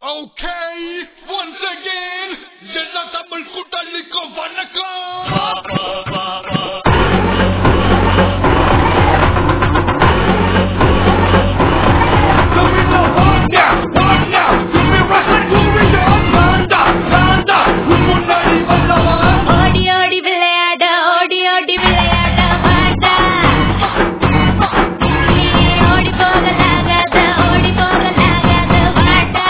Okay, once again, எல்லா தமிழ் கூட்டாளிக்கும் வணக்கம் தமிழ்ல வாண்டா, வாண்டா, தும்மி ரசம் கூவிட வாண்டா, வாண்டா, உன் முன்னாடி வந்தவா ஓடி ஓடி விளையாட ஓடி ஓடி விளையாட மாட்டா நீ ஓடி போகலாகாத ஓடி போகலாகாத மாட்டா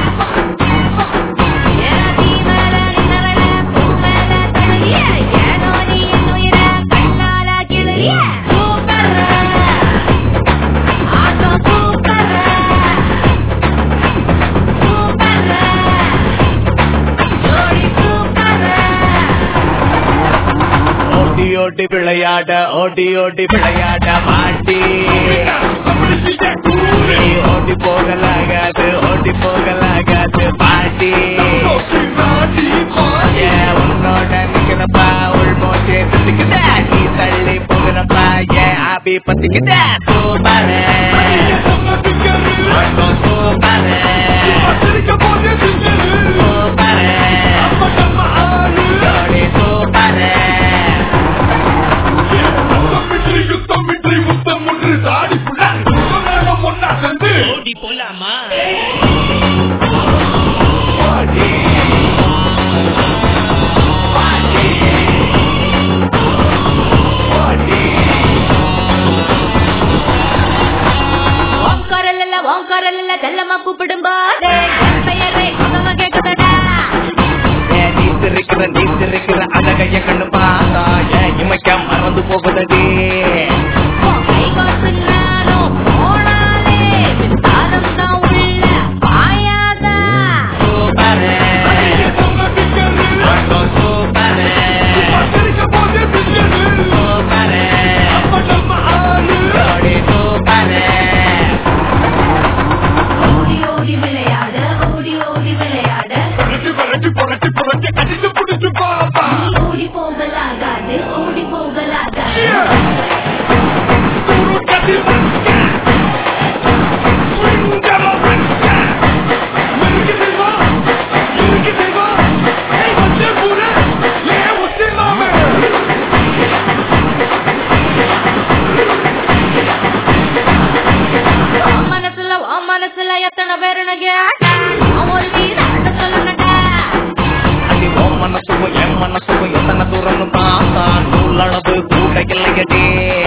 ஏதி மேல நின்னவள பூ மேல தழுவிய ஏனோ நீ என் உயிர கண்ணால கிழிய சூப்பர் ஆட்டம் சூப்பர் சூப்பர் ஜோடி சூப்பர் ஓடி ஓடி விளையாட ஓடி ஓடி விளையாட மாட்டி நீ ஓடி போகலாகாது ஓடி போகலாகாது பாட்டி ஏ, உன்னோட நிக்கிறப்பா உள்மோச்சே சுத்திக்கிட்ட நீ தள்ளி போகிறப்பா ஏன் ஆபி பத்திக்கிட்ட சூப்பரு சூப்பரு சூப்பரு ஜோடி சூப்பரு ஓடி போலாமா ஓங்காரல்ல ஓங்காரல்ல செல்லமா கூப்பிடும் போது என் பெயரை சுகமா கேட்குதடா ஏன் நீ சிரிக்கிற நீ சிரிக்கிற அழகைய கண்ணு பார்த்தா ஏன் இமைக்க மறந்து போகுதடி உன் கை கோர்த்து நானும் போனாலே மின்சாரம் தான் உள்ள பாயாதா சூப்பரு சூப்பரு சூப்பரு ஜோடி சூப்பரு ஓடி ஓடி விளையாட ஓடி ஓடி விளையாட நீ ஓடி போகலாகாது ஓடி போகலாகாது உன் மனசுல உன் மனசுல எத்தனை பேரு கேட்டா நான் ஒரு வீராட்ட சொல்லணும்டா அது உன் மனசுக்கும் என் மனசுக்கும் எத்தனை தூரம்னு பார்த்தா நூலளவு கூட இல்லையடி